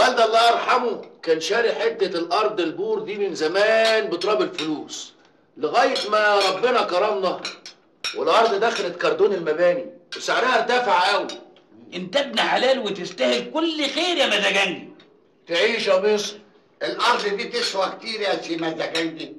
الوالده الله يرحمه كان شاري حته الارض البور دي من زمان بتراب الفلوس لغايه ما ربنا كرمنا والارض دخلت كردون المباني وسعرها ارتفع قوي انت ابن حلال وتستاهل كل خير يا مزاجنجي تعيش يا مصر الارض دي تسوى كتير يا سي مزاجنجي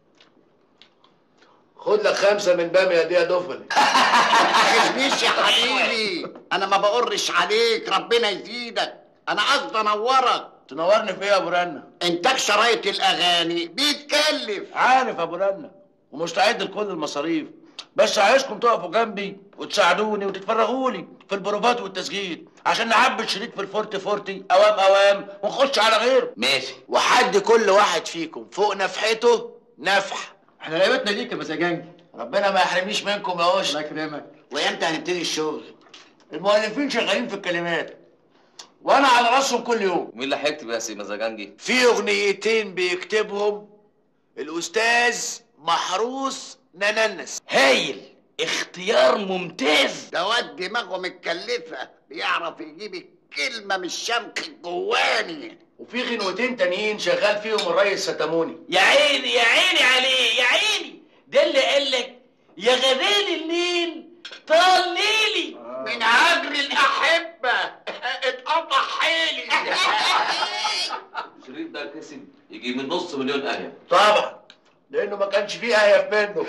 خد لك خمسه من باميه دي يا دفن تخزنيش يا حبيبي انا ما بقرش عليك ربنا يزيدك انا قصدي انورك تنورني في ايه يا ابو رنا انتاج شرايط الاغاني بيتكلف عارف يا ابو رنا ومستعد لكل المصاريف بس عايزكم تقفوا جنبي وتساعدوني وتتفرغوا لي في البروفات والتسجيل عشان نعبي الشريك في الفورتي فورتي اوام اوام ونخش على غيره ماشي وحد كل واحد فيكم فوق نفحته نفح احنا لعبتنا ليك يا مزاجنجي ربنا ما يحرمنيش منكم يا وش الله يكرمك وامتى هنبتدي الشغل المؤلفين شغالين في الكلمات وانا على راسهم كل يوم ومين اللي هيكتب يا سي مزاجنجي في اغنيتين بيكتبهم الاستاذ محروس نننس هايل اختيار ممتاز ده واد دماغه متكلفه بيعرف يجيب الكلمه من الشمخ الجواني وفي غنوتين تانيين شغال فيهم الريس ستاموني يا عيني يا عيني عليه يا عيني ده اللي قال لك يا غزال الليل طال ليلي من هجر الاحبه اتقطع حيلي الشريط ده كسب يجي من نص مليون اهية طبعا لانه ما كانش فيه اهيف منه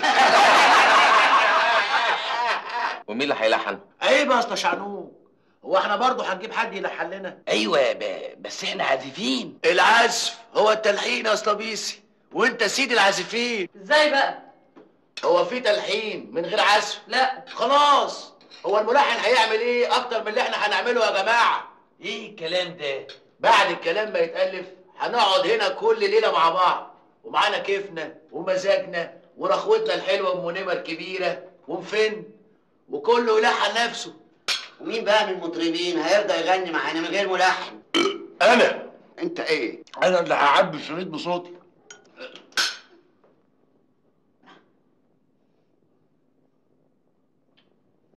ومين اللي هيلحن؟ عيب يا اسطى شعنوق هو احنا برضه هنجيب حد يلحن لنا ايوه ب- بس احنا عازفين العزف هو التلحين يا اسطى بيسي وانت سيد العازفين ازاي بقى؟ هو في تلحين من غير عزف لا خلاص هو الملحن هيعمل ايه اكتر من اللي احنا هنعمله يا جماعه ايه الكلام ده بعد الكلام ما يتالف هنقعد هنا كل ليله مع بعض ومعانا كيفنا ومزاجنا ورخوتنا الحلوه ام نمر كبيره ومفن وكله يلحن نفسه ومين بقى من المطربين هيرضى يغني معانا من غير ملحن انا انت ايه انا اللي هعبي الشريط بصوتي